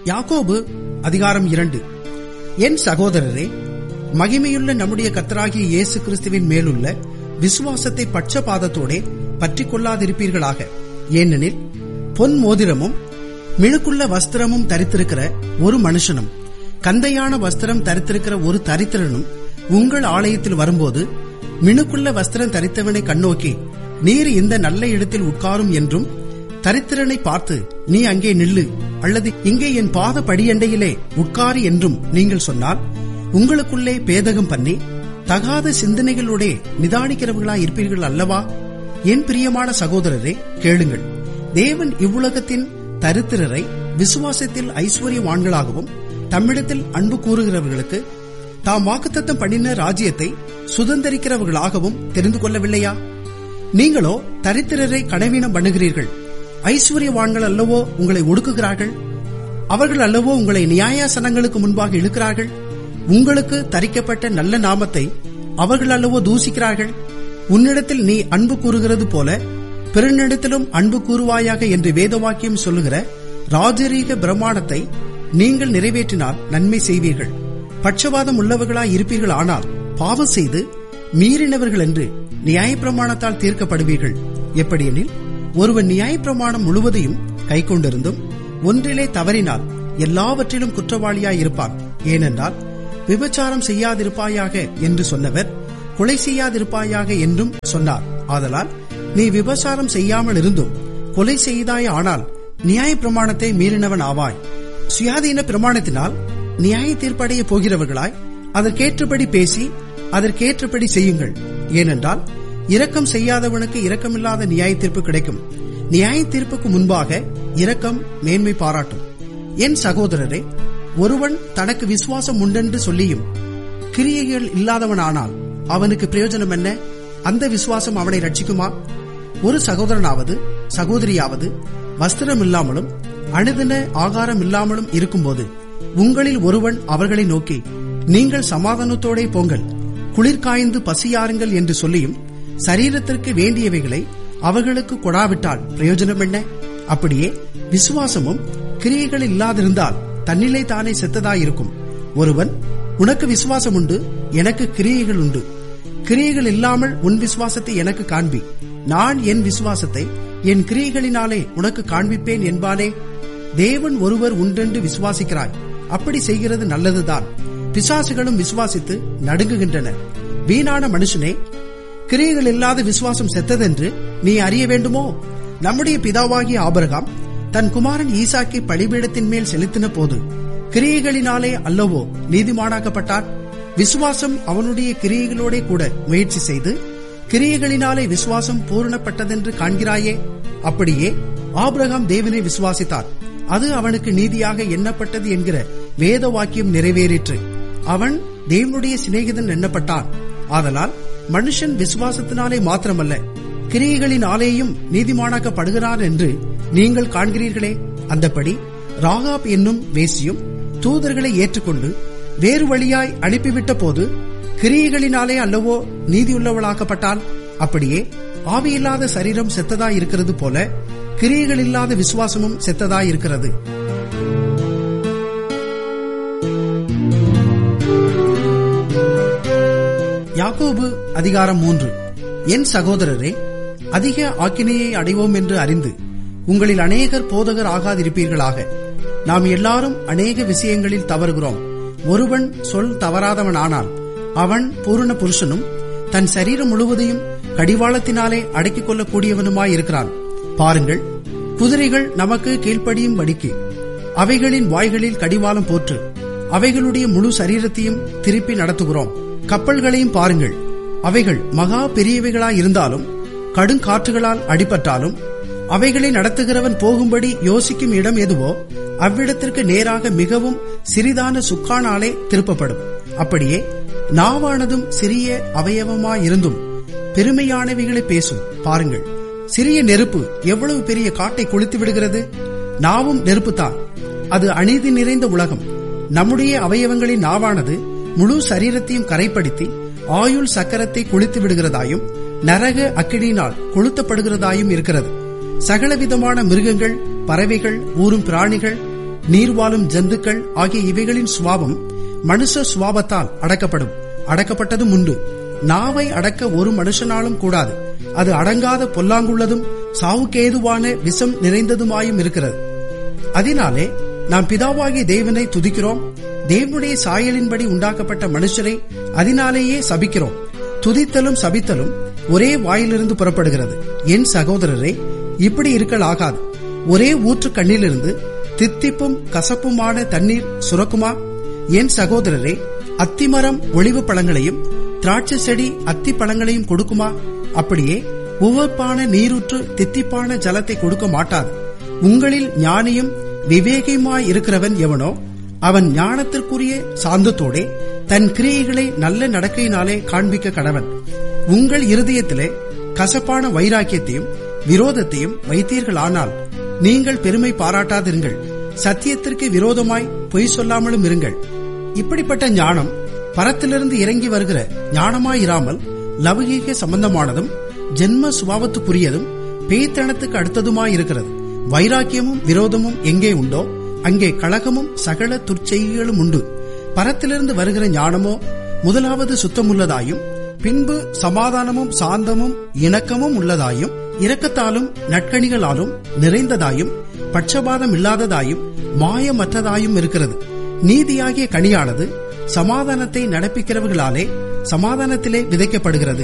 யாக்கோபு அதிகாரம் இரண்டு என் சகோதரரே மகிமையுள்ள நம்முடைய கர்த்தராகிய இயேசு கிறிஸ்துவின் மேலுள்ள விசுவாசத்தை பட்சபாதத்தோடே பற்றிக் கொள்ளாதிருப்பீர்களாக ஏனெனில் பொன் மோதிரமும் மிழுக்குள்ள வஸ்திரமும் தரித்திருக்கிற ஒரு மனுஷனும் கந்தையான வஸ்திரம் தரித்திருக்கிற ஒரு தரித்திரனும் உங்கள் ஆலயத்தில் வரும்போது மினுக்குள்ள வஸ்திரம் தரித்தவனை கண்ணோக்கி நீர் இந்த நல்ல இடத்தில் உட்காரும் என்றும் தரித்திரனை பார்த்து நீ அங்கே நில்லு அல்லது இங்கே என் பாத படியண்டையிலே உட்காரு என்றும் நீங்கள் சொன்னால் உங்களுக்குள்ளே பேதகம் பண்ணி தகாத சிந்தனைகளோட நிதானிக்கிறவர்களாய் இருப்பீர்கள் அல்லவா என் பிரியமான சகோதரரே கேளுங்கள் தேவன் இவ்வுலகத்தின் தரித்திரரை விசுவாசத்தில் ஐஸ்வர்யவான்களாகவும் தம்மிடத்தில் அன்பு கூறுகிறவர்களுக்கு தாம் வாக்குத்தத்தம் பண்ணின ராஜ்யத்தை சுதந்திரிக்கிறவர்களாகவும் தெரிந்து கொள்ளவில்லையா நீங்களோ தரித்திரரை கனவீனம் பண்ணுகிறீர்கள் ஐஸ்வர்யவான்கள் அல்லவோ உங்களை ஒடுக்குகிறார்கள் அவர்கள் அல்லவோ உங்களை நியாயாசனங்களுக்கு முன்பாக இழுக்கிறார்கள் உங்களுக்கு தரிக்கப்பட்ட நல்ல நாமத்தை அவர்கள் அல்லவோ தூசிக்கிறார்கள் உன்னிடத்தில் நீ அன்பு கூறுகிறது போல பிறனிடத்திலும் அன்பு கூறுவாயாக என்று வேதவாக்கியம் சொல்லுகிற ராஜரீக பிரமாணத்தை நீங்கள் நிறைவேற்றினால் நன்மை செய்வீர்கள் பட்சபாதம் உள்ளவர்களாய் இருப்பீர்கள் ஆனால் பாவம் செய்து மீறினவர்கள் என்று நியாயப்பிரமாணத்தால் தீர்க்கப்படுவீர்கள் எப்படியெனில் ஒருவன் நியாயப்பிரமாணம் முழுவதையும் கைக்கொண்டிருந்தும் ஒன்றிலே தவறினால் எல்லாவற்றிலும் குற்றவாளியாய் இருப்பான் ஏனென்றால் விபச்சாரம் செய்யாதிருப்பாயாக என்று சொன்னவர் கொலை செய்யாதிருப்பாயாக என்றும் சொன்னார் ஆதலால் நீ விபச்சாரம் செய்யாமல் இருந்தும் கொலை செய்தாய் ஆனால் நியாய பிரமாணத்தை மீறினவன் ஆவாய் சுயாதீன பிரமாணத்தினால் நியாய தீர்ப்படைய போகிறவர்களாய் அதற்கேற்றபடி பேசி அதற்கேற்றபடி செய்யுங்கள் ஏனென்றால் இரக்கம் செய்யாதவனுக்கு இரக்கமில்லாத நியாய தீர்ப்பு கிடைக்கும் நியாய தீர்ப்புக்கு முன்பாக இரக்கம் மேன்மை பாராட்டும் என் சகோதரரே ஒருவன் தனக்கு விசுவாசம் உண்டென்று சொல்லியும் கிரியைகள் இல்லாதவனானால் அவனுக்கு பிரயோஜனம் என்ன அந்த விசுவாசம் அவனை ரட்சிக்குமா ஒரு சகோதரனாவது சகோதரியாவது வஸ்திரம் இல்லாமலும் அணுதின ஆகாரம் இல்லாமலும் இருக்கும்போது உங்களில் ஒருவன் அவர்களை நோக்கி நீங்கள் சமாதானத்தோடே போங்கள் குளிர்காய்ந்து பசியாருங்கள் என்று சொல்லியும் சரீரத்திற்கு வேண்டியவைகளை அவர்களுக்கு கொடாவிட்டால் பிரயோஜனம் என்ன அப்படியே விசுவாசமும் கிரியைகள் இல்லாதிருந்தால் தன்னிலை தானே செத்ததாயிருக்கும் ஒருவன் உனக்கு விசுவாசம் உண்டு எனக்கு கிரியைகள் உண்டு கிரியைகள் இல்லாமல் உன் விசுவாசத்தை எனக்கு காண்பி நான் என் விசுவாசத்தை என் கிரியைகளினாலே உனக்கு காண்பிப்பேன் என்பானே தேவன் ஒருவர் உண்டென்று விசுவாசிக்கிறாய் அப்படி செய்கிறது நல்லதுதான் பிசாசுகளும் விசுவாசித்து நடுங்குகின்றன வீணான மனுஷனே கிரியைகள் இல்லாத விசுவாசம் செத்ததென்று நீ அறிய வேண்டுமோ நம்முடைய பிதாவாகிய ஆபரகாம் தன் குமாரன் ஈசாக்கை பலிபீடத்தின் மேல் செலுத்தின போது கிரியைகளினாலே அல்லவோ நீதிமானாக்கப்பட்டான் விசுவாசம் அவனுடைய கிரியைகளோட கூட முயற்சி செய்து கிரியைகளினாலே விசுவாசம் பூரணப்பட்டதென்று காண்கிறாயே அப்படியே ஆபிரகாம் தேவனை விசுவாசித்தார் அது அவனுக்கு நீதியாக எண்ணப்பட்டது என்கிற வேத வாக்கியம் நிறைவேறிற்று அவன் தேவனுடைய சிநேகிதன் எண்ணப்பட்டான் ஆதலால் மனுஷன் விசுவாசத்தினாலே மாத்திரமல்ல கிரியைகளினாலேயும் நீதிமானாக்கப்படுகிறான் என்று நீங்கள் காண்கிறீர்களே அந்தபடி ராகாப் என்னும் வேசியும் தூதர்களை ஏற்றுக்கொண்டு வேறு வழியாய் அனுப்பிவிட்ட போது கிரியைகளினாலே அல்லவோ நீதியுள்ளவளாக்கப்பட்டால் அப்படியே ஆவியில்லாத சரீரம் செத்ததாய் இருக்கிறது போல கிரியைகள் இல்லாத விசுவாசமும் செத்ததாய் இருக்கிறது யாக்கோபு அதிகாரம் மூன்று என் சகோதரரே அதிக ஆக்கினையை அடைவோம் என்று அறிந்து உங்களில் அநேகர் போதகர் ஆகாதிருப்பீர்களாக நாம் எல்லாரும் அநேக விஷயங்களில் தவறுகிறோம் ஒருவன் சொல் தவறாதவனானால் அவன் பூரண புருஷனும் தன் சரீரம் முழுவதையும் கடிவாளத்தினாலே அடக்கிக் கொள்ளக்கூடியவனுமாயிருக்கிறான் பாருங்கள் குதிரைகள் நமக்கு கீழ்ப்படியும் படிக்கு அவைகளின் வாய்களில் கடிவாளம் போற்று அவைகளுடைய முழு சரீரத்தையும் திருப்பி நடத்துகிறோம் கப்பல்களையும் பாருங்கள் அவைகள் மகா பெரியவைகளாயிருந்தாலும் கடுங்காற்றுகளால் அடிபட்டாலும் அவைகளை நடத்துகிறவன் போகும்படி யோசிக்கும் இடம் எதுவோ அவ்விடத்திற்கு நேராக மிகவும் சிறிதான சுக்கானாலே திருப்பப்படும் அப்படியே நாவானதும் சிறிய அவயவமாயிருந்தும் பெருமையானவைகளை பேசும் பாருங்கள் சிறிய நெருப்பு எவ்வளவு பெரிய காட்டை கொளுத்து விடுகிறது நாவும் நெருப்புத்தான் அது அநீதி நிறைந்த உலகம் நம்முடைய அவயவங்களின் நாவானது முழு சரீரத்தையும் கரைப்படுத்தி ஆயுள் சக்கரத்தை கொளுத்து விடுகிறதாயும் நரக அக்கினியினால் கொளுத்தப்படுகிறதாயும் இருக்கிறது சகலவிதமான மிருகங்கள் பறவைகள் ஊரும் பிராணிகள் நீர்வாழும் ஜந்துக்கள் ஆகிய இவைகளின் சுவாபம் மனுஷ சுவாபத்தால் அடக்கப்படும் அடக்கப்பட்டதும் உண்டு நாவை அடக்க ஒரு மனுஷனாலும் கூடாது அது அடங்காத பொல்லாங்குள்ளதும் சாவுக்கேதுவான விஷம் நிறைந்ததுமாயும் இருக்கிறது அதனாலே நாம் பிதாவாகிய தேவனை துதிக்கிறோம் தேவனுடைய சாயலின்படி உண்டாக்கப்பட்ட மனுஷரை அதனாலேயே சபிக்கிறோம் துதித்தலும் சபித்தலும் ஒரே வாயிலிருந்து புறப்படுகிறது என் சகோதரரே இப்படி இருக்கலாகாது ஒரே ஊற்று கண்ணிலிருந்து தித்திப்பும் கசப்புமான தண்ணீர் சுரக்குமா என் சகோதரரே அத்திமரம் ஒளிவு பழங்களையும் திராட்சை செடி அத்தி பழங்களையும் கொடுக்குமா அப்படியே உவப்பான நீரூற்று தித்திப்பான ஜலத்தை கொடுக்க மாட்டாது உங்களில் ஞானியும் விவேகியுமாய் இருக்கிறவன் எவனோ அவன் ஞானத்திற்குரிய சாந்தத்தோடே தன் கிரியைகளை நல்ல நடக்கையினாலே காண்பிக்க கடவன் உங்கள் இருதயத்திலே கசப்பான வைராக்கியத்தையும் விரோதத்தையும் வைத்தீர்களானால் நீங்கள் பெருமை பாராட்டாதிருங்கள் சத்தியத்திற்கு விரோதமாய் பொய் சொல்லாமலும் இருங்கள் இப்படிப்பட்ட ஞானம் பரத்திலிருந்து இறங்கி வருகிற ஞானமாயிராமல் லௌகீக சம்பந்தமானதும் ஜென்ம சுபாவத்துக்குரியதும் பேய்த்தனத்துக்கு அடுத்ததுமாயிருக்கிறது வைராக்கியமும் விரோதமும் எங்கே உண்டோ அங்கே கழகமும் சகல துர்ச்செய்களும் உண்டு பரத்திலிருந்து வருகிற ஞானமோ முதலாவது சுத்தமுள்ளதாயும் பின்பு சமாதானமும் சாந்தமும் இணக்கமும் உள்ளதாயும் இரக்கத்தாலும் நட்கணிகளாலும் நிறைந்ததாயும் பட்சபாதம் இல்லாததாயும் மாயமற்றதாயும் இருக்கிறது நீதியாகிய கனியானது சமாதானத்தை நடப்பிக்கிறவர்களாலே சமாதானத்திலே விதைக்கப்படுகிறது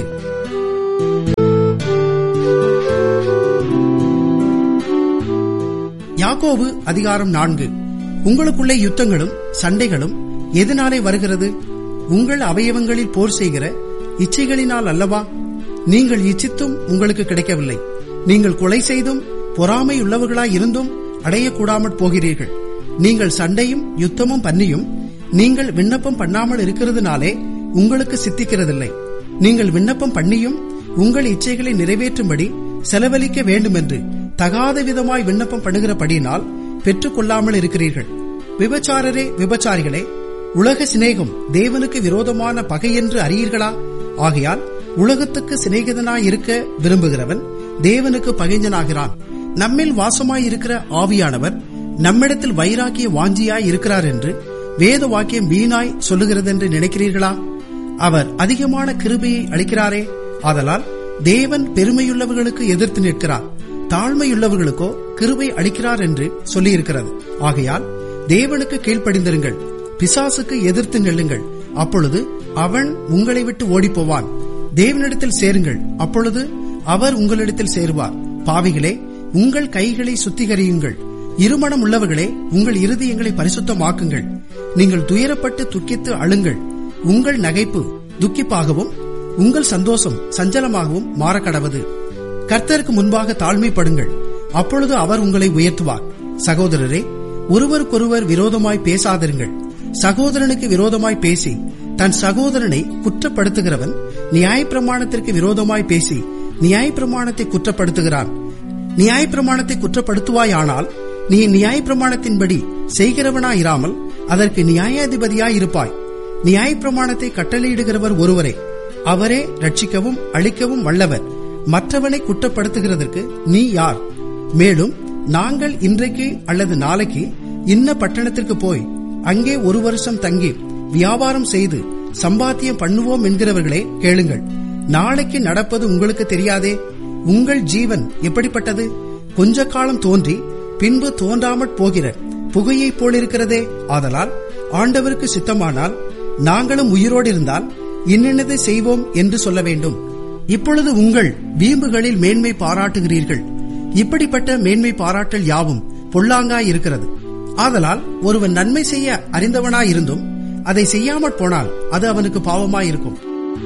யாக்கோபு அதிகாரம் நான்கு உங்களுக்குள்ளே யுத்தங்களும் சண்டைகளும் எதனாலே வருகிறது உங்கள் அவயவங்களில் போர் செய்கிற இச்சைகளினால் அல்லவா நீங்கள் இச்சித்தும் உங்களுக்கு கிடைக்கவில்லை நீங்கள் கொலை செய்தும் பொறாமை உள்ளவர்களாய் இருந்தும் அடையக்கூடாமற் போகிறீர்கள் நீங்கள் சண்டையும் யுத்தமும் பண்ணியும் நீங்கள் விண்ணப்பம் பண்ணாமல் இருக்கிறதுனாலே உங்களுக்கு சித்திக்கிறதில்லை நீங்கள் விண்ணப்பம் பண்ணியும் உங்கள் இச்சைகளை நிறைவேற்றும்படி செலவழிக்க வேண்டுமென்று தகாத விதமாய் விண்ணப்பம் பண்ணுகிறபடியினால் பெற்றுக் கொள்ளாமல் இருக்கிறீர்கள் விபச்சாரரே விபச்சாரிகளே உலக சிநேகம் தேவனுக்கு விரோதமான பகை என்று அறியீர்களா ஆகையால் உலகத்துக்கு சிநேகிதனாய் இருக்க விரும்புகிறவன் தேவனுக்கு பகைஞனாகிறான் நம்மில் வாசமாய் இருக்கிற ஆவியானவர் நம்மிடத்தில் வைராக்கிய வாஞ்சியாய் இருக்கிறார் என்று வேத வாக்கியம் வீணாய் சொல்லுகிறதென்று நினைக்கிறீர்களா அவர் அதிகமான கிருபையை அளிக்கிறாரே ஆதலால் தேவன் பெருமையுள்ளவர்களுக்கு எதிர்த்து நிற்கிறார் தாழ்மையுள்ளவர்களுக்கோ கிருபை அளிக்கிறார் என்று சொல்லியிருக்கிறது ஆகையால் தேவனுக்கு கீழ்ப்படிந்திருங்கள் பிசாசுக்கு எதிர்த்து நெல்லுங்கள் அப்பொழுது அவன் உங்களை விட்டு ஓடிப்போவான் தேவனிடத்தில் சேருங்கள் அப்பொழுது அவர் உங்களிடத்தில் சேருவார் பாவிகளே உங்கள் கைகளை சுத்திகரியுங்கள் இருமணம் உள்ளவர்களே உங்கள் இருதயங்களை பரிசுத்தமாக்குங்கள் நீங்கள் துயரப்பட்டு துக்கித்து அழுங்கள் உங்கள் நகைப்பு துக்கிப்பாகவும் உங்கள் சந்தோஷம் சஞ்சலமாகவும் மாறக்கடவது கர்த்தருக்கு முன்பாக தாழ்மைப்படுங்கள் அப்பொழுது அவர் உங்களை உயர்த்துவார் சகோதரரே ஒருவருக்கொருவர் விரோதமாய் பேசாதிருங்கள் சகோதரனுக்கு விரோதமாய் பேசி தன் சகோதரனை குற்றப்படுத்துகிறவன் நியாயப்பிரமாணத்திற்கு விரோதமாய் பேசி நியாயப்பிரமாணத்தை குற்றப்படுத்துகிறான் நியாயப்பிரமாணத்தை குற்றப்படுத்துவாயானால் நீ நியாயப்பிரமாணத்தின்படி செய்கிறவனாயிராமல் அதற்கு நியாயாதிபதியாய் இருப்பாய் நியாயப்பிரமாணத்தை கட்டளையிடுகிறவர் ஒருவரே அவரே ரட்சிக்கவும் அழிக்கவும் வல்லவர் மற்றவனை குற்றப்படுத்துகிறதற்கு நீ யார் மேலும் நாங்கள் இன்றைக்கு அல்லது நாளைக்கு இன்ன பட்டணத்திற்கு போய் அங்கே ஒரு வருஷம் தங்கி வியாபாரம் செய்து சம்பாத்தியம் பண்ணுவோம் என்கிறவர்களே கேளுங்கள் நாளைக்கு நடப்பது உங்களுக்கு தெரியாதே உங்கள் ஜீவன் எப்படிப்பட்டது கொஞ்ச காலம் தோன்றி பின்பு தோன்றாமற் போகிற புகையைப் போலிருக்கிறதே ஆதலால் ஆண்டவருக்கு சித்தமானால் நாங்களும் உயிரோடு இருந்தால் இன்னென்னதை செய்வோம் என்று சொல்ல வேண்டும் இப்பொழுது உங்கள் வீம்புகளில் மேன்மை பாராட்டுகிறீர்கள் இப்படிப்பட்ட மேன்மை பாராட்டல் யாவும் பொல்லாங்காய் இருக்கிறது ஆதலால் ஒருவன் நன்மை செய்ய அறிந்தவனாயிருந்தும் அதை செய்யாமற் போனால் அது அவனுக்கு பாவமாயிருக்கும்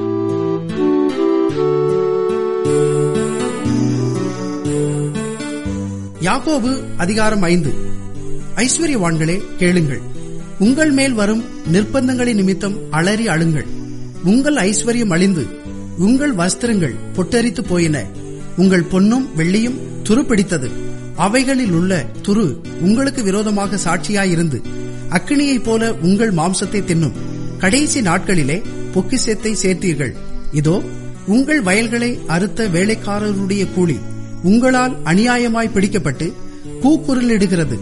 யாக்கோபு அதிகாரம் ஐந்து ஐஸ்வர்யவான்களே கேளுங்கள் உங்கள் மேல் வரும் நிர்பந்தங்களின் நிமித்தம் அலறி அழுங்கள் உங்கள் ஐஸ்வர்யம் அழிந்து உங்கள் வஸ்திரங்கள் பொட்டரித்து போயின உங்கள் பொன்னும் வெள்ளியும் துருப்பிடித்தது அவைகளில் உள்ள துரு உங்களுக்கு விரோதமாக சாட்சியாயிருந்து அக்கினியைப் போல உங்கள் மாம்சத்தை தின்னும் கடைசி நாட்களிலே பொக்கிசத்தை சேர்த்தீர்கள் இதோ உங்கள் வயல்களை அறுத்த வேலைக்காரருடைய கூலி உங்களால் அநியாயமாய் பிடிக்கப்பட்டு கூக்குரலிடுகிறது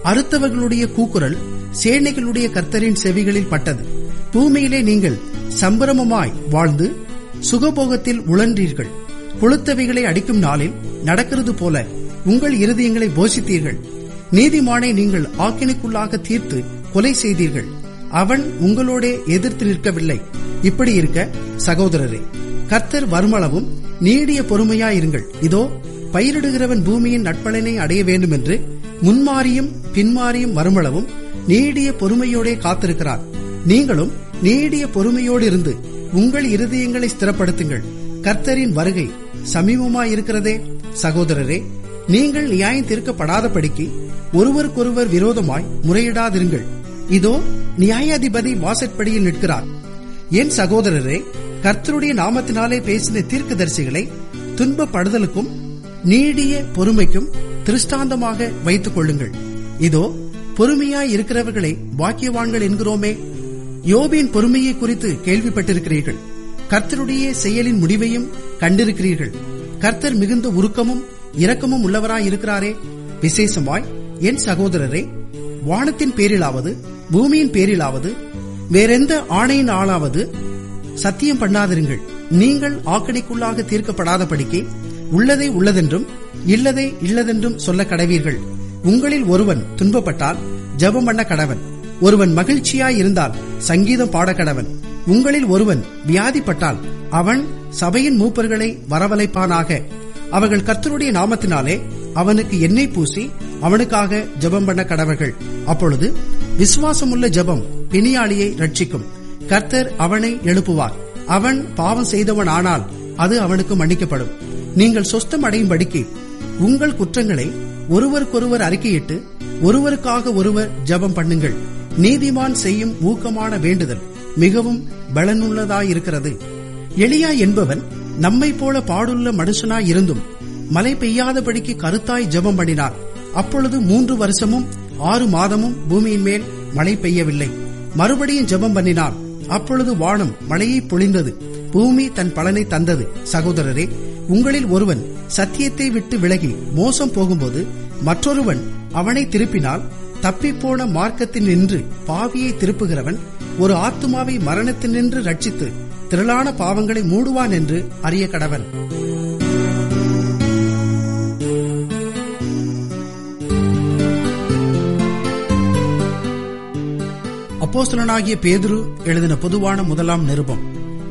அறுத்தவர்களுடைய கூக்குரல் சேனைகளுடைய கர்த்தரின் செவிகளில் பட்டது பூமியிலே நீங்கள் சம்பிரமமாய் வாழ்ந்து சுகபோகத்தில் உழன்றீர்கள் கொளுத்தவைகளை அடிக்கும் நாளில் நடக்கிறது போல உங்கள் இருதயங்களை போஷித்தீர்கள் நீதிமானை நீங்கள் ஆக்கினைக்குள்ளாக தீர்த்து கொலை செய்தீர்கள் அவன் உங்களோடே எதிர்த்து நிற்கவில்லை இப்படி இருக்க சகோதரரே கர்த்தர் வருமளவும் நீடிய பொறுமையாயிருங்கள் இதோ பயிரிடுகிறவன் பூமியின் நட்பலனை அடைய வேண்டும் என்று முன்மாறியும் பின்மாறியும் வருமளவும் நீடிய பொறுமையோடே காத்திருக்கிறார் நீங்களும் நீடிய பொறுமையோடு இருந்து உங்கள் இருதயங்களை ஸ்திரப்படுத்துங்கள் கர்த்தரின் வருகை சமீபமாயிருக்கிறதே சகோதரரே நீங்கள் நியாயம் தீர்க்கப்படாதபடிக்கு ஒருவருக்கொருவர் விரோதமாய் முறையிடாதிருங்கள் இதோ நியாயாதிபதி வாசற்படியில் நிற்கிறார் என் சகோதரரே கர்த்தருடைய நாமத்தினாலே பேசின தீர்க்கதரிசிகளை துன்பப்படுதலுக்கும் நீடிய பொறுமைக்கும் திருஷ்டாந்தமாக வைத்துக் கொள்ளுங்கள் இதோ பொறுமையாய் இருக்கிறவர்களை பாக்கியவான்கள் என்கிறோமே யோபின் பொறுமையை குறித்து கேள்விப்பட்டிருக்கிறீர்கள் கர்த்தருடைய செயலின் முடிவையும் கண்டிருக்கிறீர்கள் கர்த்தர் மிகுந்த உருக்கமும் இரக்கமும் உள்ளவராய் இருக்கிறாரே விசேஷமாய் என் சகோதரரே வானத்தின் பேரிலாவது பூமியின் பேரிலாவது வேறெந்த ஆணையின் ஆளாவது சத்தியம் பண்ணாதிருங்கள் நீங்கள் ஆக்கணிக்குள்ளாக தீர்க்கப்படாதபடிக்கு உள்ளதை உள்ளதென்றும் இல்லதை இல்லதென்றும் சொல்ல கடவீர்கள் உங்களில் ஒருவன் துன்பப்பட்டால் ஜெபம் பண்ண கடவன் ஒருவன் மகிழ்ச்சியாய் இருந்தால் சங்கீதம் பாட கடவன் உங்களில் ஒருவன் வியாதிப்பட்டால் அவன் சபையின் மூப்பர்களை வரவழைப்பானாக அவர்கள் கர்த்தருடைய நாமத்தினாலே அவனுக்கு எண்ணெய் பூசி அவனுக்காக ஜெபம் பண்ண கடவர்கள் அப்பொழுது விசுவாசமுள்ள ஜெபம் பிணியாளியை ரட்சிக்கும் கர்த்தர் அவனை எழுப்புவார் அவன் பாவம் செய்தவன் ஆனால் அது அவனுக்கு மன்னிக்கப்படும் நீங்கள் சொஸ்தம் அடையும்படிக்கு உங்கள் குற்றங்களை ஒருவருக்கொருவர் அறிக்கையிட்டு ஒருவருக்காக ஒருவர் ஜெபம் பண்ணுங்கள் நீதிமான் செய்யும் ஊக்கமான வேண்டுதல் மிகவும் பலனுள்ளதாயிருக்கிறது எளியா என்பவன் நம்மை போல பாடுள்ள மனுஷனாய் இருந்தும் மழை பெய்யாதபடிக்கு கருத்தாய் ஜெபம் பண்ணினார் அப்பொழுது மூன்று வருஷமும் ஆறு மாதமும் பூமியின் மேல் மழை பெய்யவில்லை மறுபடியும் ஜெபம் பண்ணினார் அப்பொழுது வானம் மழையை பொழிந்தது பூமி தன் பலனை தந்தது சகோதரரே உங்களில் ஒருவன் சத்தியத்தை விட்டு விலகி மோசம் போகும்போது மற்றொருவன் அவனை திருப்பினால் தப்பிப்போன மார்க்கத்தில் நின்று பாவியை திருப்புகிறவன் ஒரு ஆத்துமாவை மரணத்தில் நின்று ரட்சித்து திரளான பாவங்களை மூடுவான் என்று அறிய கடவன் அப்போஸ்தலனாகிய பேதுரு எழுதின பொதுவான முதலாம் நிருபம்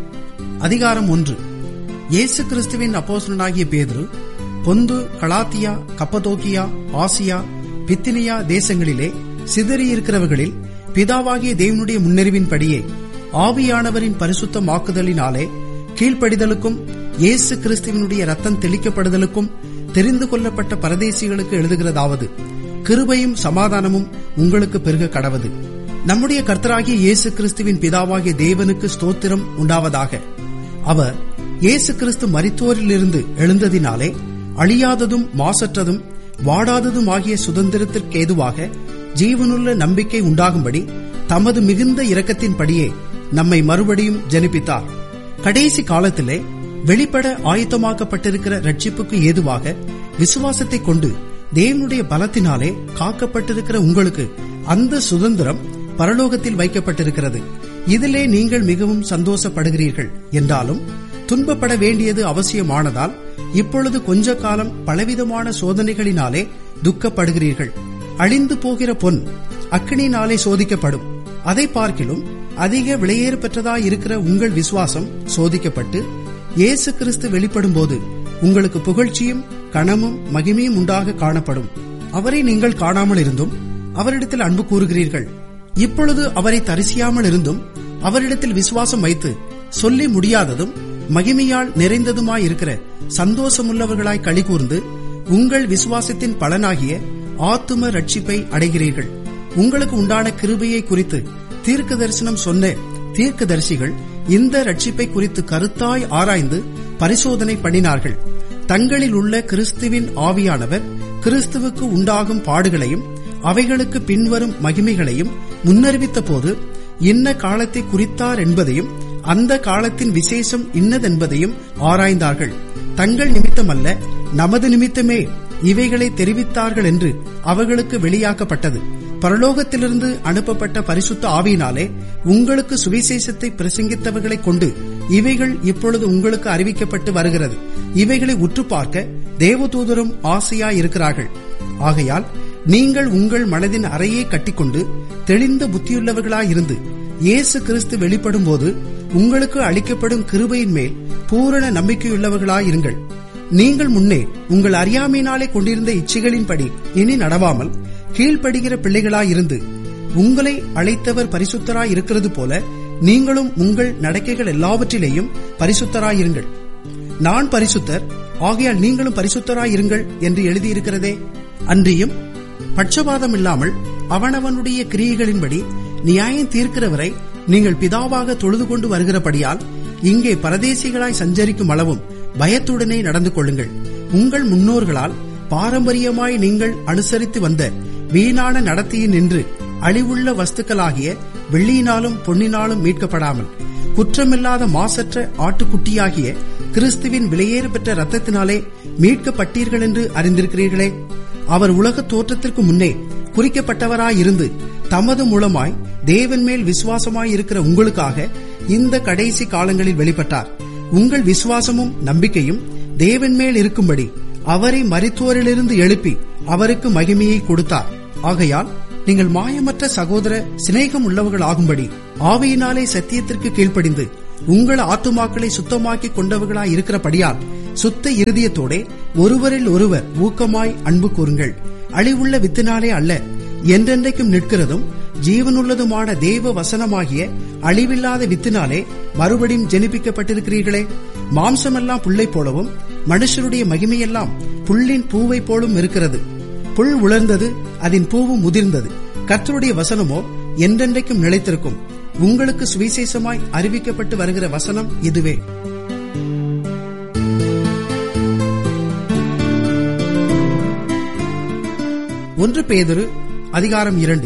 அதிகாரம் ஒன்று இயேசு கிறிஸ்துவின் அப்போஸ்தலனாகிய பேதுரு பொந்து கலாத்தியா கப்பதோக்கியா ஆசியா பித்தினியா தேசங்களிலே சிதறியிருக்கிறவர்களில் பிதாவாகிய தேவனுடைய முன்னறிவின்படியே ஆவியானவரின் பரிசுத்தமாக்குதலினாலே கீழ்ப்படிதலுக்கும் இயேசு கிறிஸ்துவினுடைய ரத்தம் தெளிக்கப்படுதலுக்கும் தெரிந்து கொள்ளப்பட்ட பரதேசிகளுக்கு எழுதுகிறதாவது கிருபையும் சமாதானமும் உங்களுக்கு பெருக கடவது நம்முடைய கர்த்தராகிய இயேசு கிறிஸ்துவின் பிதாவாகிய தேவனுக்கு ஸ்தோத்திரம் உண்டாவதாக அவர் இயேசு கிறிஸ்து மரித்தோரிலிருந்து எழுந்ததினாலே அழியாததும் மாசற்றதும் வாடாததும் ஆகிய சுதந்திரத்திற்கு ஏதுவாக ஜீவனுள்ள நம்பிக்கை உண்டாகும்படி தமது மிகுந்த இரக்கத்தின்படியே நம்மை மறுபடியும் ஜனிப்பித்தார் கடைசி காலத்திலே வெளிப்பட ஆயத்தமாக்கப்பட்டிருக்கிற ரட்சிப்புக்கு ஏதுவாக விசுவாசத்தை கொண்டு தேவனுடைய பலத்தினாலே காக்கப்பட்டிருக்கிற உங்களுக்கு அந்த சுதந்திரம் பரலோகத்தில் வைக்கப்பட்டிருக்கிறது இதிலே நீங்கள் மிகவும் சந்தோஷப்படுகிறீர்கள் என்றாலும் துன்பப்பட வேண்டியது அவசியமானதால் இப்பொழுது கொஞ்ச காலம் பலவிதமான சோதனைகளினாலே துக்கப்படுகிறீர்கள் அழிந்து போகிற பொன் அக்கினினாலே சோதிக்கப்படும் அதை பார்க்கிலும் அதிக விலையேறு பெற்றதாய் இருக்கிற உங்கள் விசுவாசம் சோதிக்கப்பட்டு இயேசு கிறிஸ்து வெளிப்படும் போது உங்களுக்கு புகழ்ச்சியும் கணமும் மகிமையும் உண்டாக காணப்படும் அவரை நீங்கள் காணாமல் இருந்தும் அவரிடத்தில் அன்பு கூறுகிறீர்கள் இப்பொழுது அவரை தரிசியாமல் இருந்தும் அவரிடத்தில் விசுவாசம் வைத்து சொல்லி முடியாததும் மகிமையால் நிறைந்ததுமாயிருக்கிற சந்தோஷமுள்ளவர்களாய் களி கூர்ந்து உங்கள் விசுவாசத்தின் பலனாகிய ஆத்தும ரட்சிப்பை அடைகிறீர்கள் உங்களுக்கு உண்டான கிருபையை குறித்து தீர்க்க தரிசனம் சொன்ன தீர்க்கதரிசிகள் இந்த ரட்சிப்பை குறித்து கருத்தாய் ஆராய்ந்து பரிசோதனை பண்ணினார்கள் தங்களில் உள்ள கிறிஸ்துவின் ஆவியானவர் கிறிஸ்துவுக்கு உண்டாகும் பாடுகளையும் அவைகளுக்கு பின்வரும் மகிமைகளையும் முன்னறிவித்த போது இன்ன காலத்தை குறித்தார் என்பதையும் அந்த காலத்தின் விசேஷம் இன்னதென்பதையும் ஆராய்ந்தார்கள் தங்கள் நிமித்தமல்ல நமது நிமித்தமே இவைகளை தெரிவித்தார்கள் என்று அவர்களுக்கு வெளியாக்கப்பட்டது பரலோகத்திலிருந்து அனுப்பப்பட்ட பரிசுத்த ஆவியினாலே உங்களுக்கு சுவிசேஷத்தை பிரசங்கித்தவர்களைக் கொண்டு இவைகள் இப்பொழுது உங்களுக்கு அறிவிக்கப்பட்டு வருகிறது இவைகளை உற்று பார்க்க தேவதூதரும் ஆசையாயிருக்கிறார்கள் ஆகையால் நீங்கள் உங்கள் மனதின் அறையை கட்டிக்கொண்டு தெளிந்த புத்தியுள்ளவர்களாயிருந்து இயேசு கிறிஸ்து வெளிப்படும் போது உங்களுக்கு அளிக்கப்படும் கிருபையின் மேல் பூரண நம்பிக்கையுள்ளவர்களாயிருங்கள் நீங்கள் முன்னே உங்கள் அறியாமையினாலே கொண்டிருந்த இச்சைகளின்படி இனி நடவாமல் கீழ்ப்படுகிற பிள்ளைகளாயிருந்து உங்களை அழைத்தவர் பரிசுத்தராய் இருக்கிறது போல நீங்களும் உங்கள் நடக்கைகள் எல்லாவற்றிலேயும் பரிசுத்தராயிருங்கள் நான் பரிசுத்தர் ஆகையால் நீங்களும் பரிசுத்தராயிருங்கள் என்று எழுதியிருக்கிறதே அன்றியும் பட்சபாதம் இல்லாமல் அவனவனுடைய கிரியைகளின்படி நியாயம் தீர்க்கிறவரை நீங்கள் பிதாவாக தொழுது கொண்டு வருகிறபடியால் இங்கே பரதேசிகளாய் சஞ்சரிக்கும் அளவும் பயத்துடனே நடந்து கொள்ளுங்கள் உங்கள் முன்னோர்களால் பாரம்பரியமாய் நீங்கள் அனுசரித்து வந்த வீணான நடத்தையில் நின்று அழிவுள்ள வஸ்துக்களாகிய வெள்ளியினாலும் பொன்னினாலும் மீட்கப்படாமல் குற்றமில்லாத மாசற்ற ஆட்டுக்குட்டியாகிய கிறிஸ்துவின் விலையேறு பெற்ற ரத்தத்தினாலே மீட்கப்பட்டீர்கள் என்று அறிந்திருக்கிறீர்களே அவர் உலக தோற்றத்திற்கு முன்னே குறிக்கப்பட்டவராயிருந்து தமது மூலமாய் தேவன் மேல் விசுவாசமாய் இருக்கிற உங்களுக்காக இந்த கடைசி காலங்களில் வெளிப்பட்டார் உங்கள் விசுவாசமும் நம்பிக்கையும் தேவன் மேல் இருக்கும்படி அவரை மரித்தோரிலிருந்து எழுப்பி அவருக்கு மகிமையை கொடுத்தார் ஆகையால் நீங்கள் மாயமற்ற சகோதர சிநேகம் உள்ளவர்கள் ஆகும்படி ஆவையினாலே சத்தியத்திற்கு கீழ்ப்படிந்து உங்கள் ஆத்துமாக்களை சுத்தமாக்கி கொண்டவர்களாய் இருக்கிறபடியால் சுத்த இருதயத்தோட ஒருவரில் ஒருவர் ஊக்கமாய் அன்பு கூறுங்கள் அழிவுள்ள வித்தினாலே அல்ல என்றென்றைக்கும் நிற்கிறதும் ஜீவனுள்ளதுமான தேவ வசனமாகிய அழிவில்லாத வித்தினாலே மறுபடியும் ஜெனிப்பிக்கப்பட்டிருக்கிறீர்களே மாம்சமெல்லாம் புல்லை போலவும் மனுஷருடைய மகிமையெல்லாம் புல்லின் பூவை போலும் இருக்கிறது புல் உலர்ந்தது அதன் பூவும் முதிர்ந்தது கர்த்தருடைய வசனமோ என்றென்றைக்கும் நிலைத்திருக்கும் உங்களுக்கு சுவிசேஷமாய் அறிவிக்கப்பட்டு வருகிற வசனம் இதுவே ஒன்று பேதுரு அதிகாரம் இரண்டு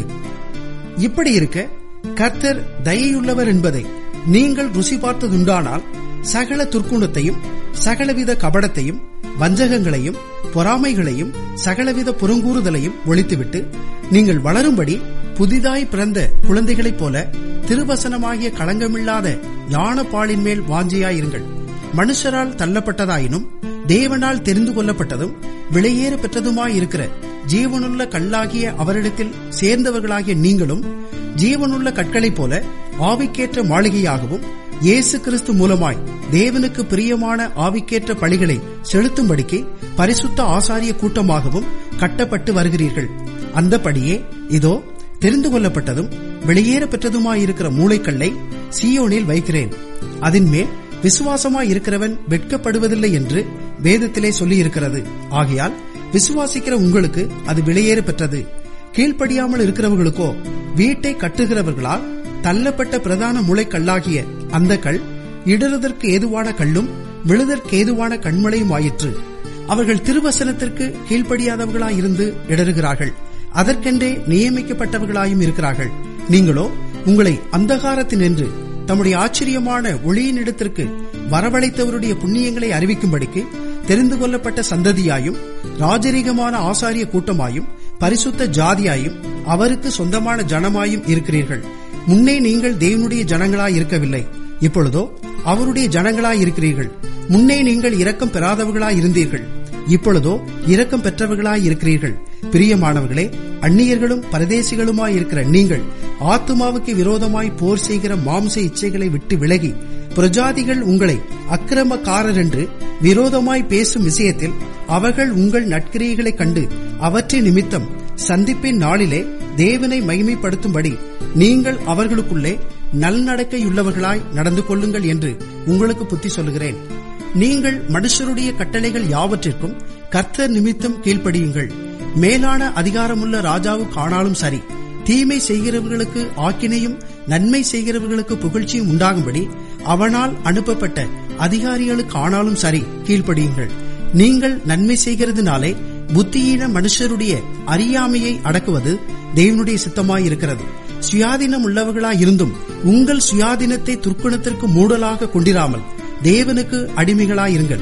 இப்படி இருக்க கர்த்தர் தயையுள்ளவர் என்பதை நீங்கள் ருசி பார்த்ததுண்டானால் சகல துர்க்குணத்தையும் சகலவித கபடத்தையும் வஞ்சகங்களையும் பொறாமைகளையும் சகலவித புறங்கூறுதலையும் ஒழித்துவிட்டு நீங்கள் வளரும்படி புதிதாய் பிறந்த குழந்தைகளைப் போல திருவசனமாகிய களங்கமில்லாத ஞானப்பாலின் மேல் வாஞ்சியாயிருங்கள் மனுஷரால் தள்ளப்பட்டதாயினும் தேவனால் தெரிந்து கொள்ளப்பட்டதும் விலையேற பெற்றதுமாயிருக்கிற ஜீவனுள்ள கல்லாகிய அவரிடத்தில் சேர்ந்தவர்களாகிய நீங்களும் ஜீவனுள்ள கற்களைப் போல ஆவிக்கேற்ற மாளிகையாகவும் இயேசு கிறிஸ்து மூலமாய் தேவனுக்கு பிரியமான ஆவிக்கேற்ற பணிகளை செலுத்தும்படிக்கு பரிசுத்த ஆசாரிய கூட்டமாகவும் கட்டப்பட்டு வருகிறீர்கள் அந்தபடியே இதோ தெரிந்து கொள்ளப்பட்டதும் வெளியேற பெற்றதுமாயிருக்கிற மூளைக்கல்லை சியோனில் வைக்கிறேன் அதன் மேல் விசுவாசமாய் இருக்கிறவன் வெட்கப்படுவதில்லை என்று வேதத்திலே சொல்லியிருக்கிறது ஆகையால் விசுவாசிக்கிற உங்களுக்கு அது விலையேற பெற்றது கீழ்ப்படியாமல் இருக்கிறவர்களுக்கோ வீட்டை கட்டுகிறவர்களால் தள்ளப்பட்ட பிரதான முளைக்கல்லாகிய அந்த கல் இடறுதற்கு ஏதுவான கல்லும் விழுதற்கு ஏதுவான கண்மலையும் ஆயிற்று அவர்கள் திருவசனத்திற்கு கீழ்ப்படியாதவர்களாயிருந்து இடறுகிறார்கள் அதற்கென்றே நியமிக்கப்பட்டவர்களாயும் இருக்கிறார்கள் நீங்களோ உங்களை அந்தகாரத்தினின்று தம்முடைய ஆச்சரியமான ஒளியினிடத்திற்கு வரவழைத்தவருடைய புண்ணியங்களை அறிவிக்கும்படிக்கு தெரிந்து கொள்ளப்பட்ட சந்ததியாயும் ராஜரீகமான ஆசாரிய கூட்டமாயும் பரிசுத்த ஜாதியாயும் அவருக்கு சொந்தமான ஜனமாயும் இருக்கிறீர்கள் முன்னே நீங்கள் தேவனுடைய ஜனங்களாய் இருக்கவில்லை இப்பொழுதோ அவருடைய ஜனங்களாய் இருக்கிறீர்கள் முன்னே நீங்கள் இரக்கம் பெறாதவர்களாய் இருந்தீர்கள் இப்பொழுதோ இரக்கம் பெற்றவர்களாய் இருக்கிறீர்கள் பிரியமானவர்களே அந்நியர்களும் பரதேசிகளுமாய் இருக்கிற நீங்கள் ஆத்துமாவுக்கு விரோதமாய் போர் செய்கிற மாம்ச இச்சைகளை விட்டு விலகி பிரஜாதிகள் உங்களை அக்கிரமக்காரர் என்று விரோதமாய் பேசும் விஷயத்தில் அவர்கள் உங்கள் நட்கிரியைகளைக் கண்டு அவற்றின் நிமித்தம் சந்திப்பின் நாளிலே தேவனை மகிமைப்படுத்தும்படி நீங்கள் அவர்களுக்குள்ளே நல்நடக்கையுள்ளவர்களாய் நடந்து கொள்ளுங்கள் என்று உங்களுக்கு புத்தி சொல்லுகிறேன் நீங்கள் மனுஷருடைய கட்டளைகள் யாவற்றிற்கும் கர்த்தர் நிமித்தம் கீழ்ப்படியுங்கள் மேலான அதிகாரமுள்ள ராஜாவுக்கு ஆனாலும் சரி தீமை செய்கிறவர்களுக்கு ஆக்கினையும் நன்மை செய்கிறவர்களுக்கு புகழ்ச்சியும் உண்டாகும்படி அவனால் அனுப்பப்பட்ட அதிகாரிகளுக்கு ஆனாலும் சரி கீழ்ப்படியுங்கள் நீங்கள் நன்மை செய்கிறதுனாலே புத்தியீன மனுஷருடைய அறியாமையை அடக்குவது தேவனுடைய சித்தமாயிருக்கிறது சுயாதீனம் உள்ளவர்களாயிருந்தும் உங்கள் சுயாதீனத்தை துர்க்குணத்திற்கு மூடலாக கொண்டிராமல் தேவனுக்கு அடிமைகளாயிருங்கள்